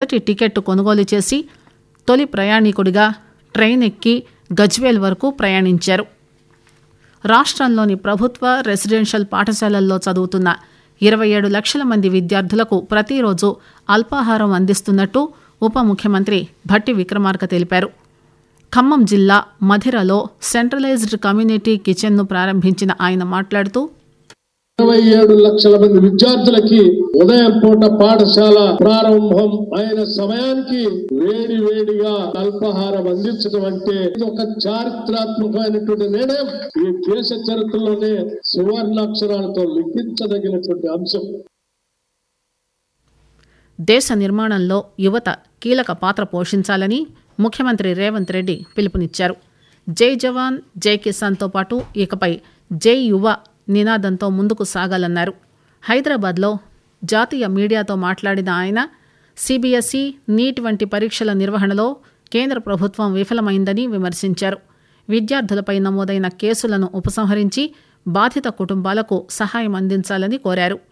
మొదటి టికెట్ కొనుగోలు చేసి తొలి ప్రయాణికుడిగా ట్రైన్ ఎక్కి గజ్వేల్ వరకు ప్రయాణించారు రాష్ట్రంలోని ప్రభుత్వ రెసిడెన్షియల్ పాఠశాలల్లో చదువుతున్న ఇరవై ఏడు లక్షల మంది విద్యార్థులకు ప్రతిరోజు అల్పాహారం అందిస్తున్నట్టు ఉప ముఖ్యమంత్రి భట్టి విక్రమార్క తెలిపారు ఖమ్మం జిల్లా మధిరలో సెంట్రలైజ్డ్ కమ్యూనిటీ కిచెన్ను ప్రారంభించిన ఆయన మాట్లాడుతూ ఇరవై ఏడు లక్షల మంది విద్యార్థులకి ఉదయం పూట పాఠశాల ప్రారంభం అయిన సమయానికి వేడి వేడిగా అల్పాహారం అందించడం అంటే ఇది ఒక చారిత్రాత్మకమైనటువంటి నిర్ణయం ఈ దేశ చరిత్రలోనే సువర్ణాక్షరాలతో లిఖించదగినటువంటి అంశం దేశ నిర్మాణంలో యువత కీలక పాత్ర పోషించాలని ముఖ్యమంత్రి రేవంత్ రెడ్డి పిలుపునిచ్చారు జై జవాన్ జై కిసాన్తో పాటు ఇకపై జై యువ నినాదంతో ముందుకు సాగాలన్నారు హైదరాబాద్లో జాతీయ మీడియాతో మాట్లాడిన ఆయన సిబిఎస్ఈ నీట్ వంటి పరీక్షల నిర్వహణలో కేంద్ర ప్రభుత్వం విఫలమైందని విమర్శించారు విద్యార్థులపై నమోదైన కేసులను ఉపసంహరించి బాధిత కుటుంబాలకు సహాయం అందించాలని కోరారు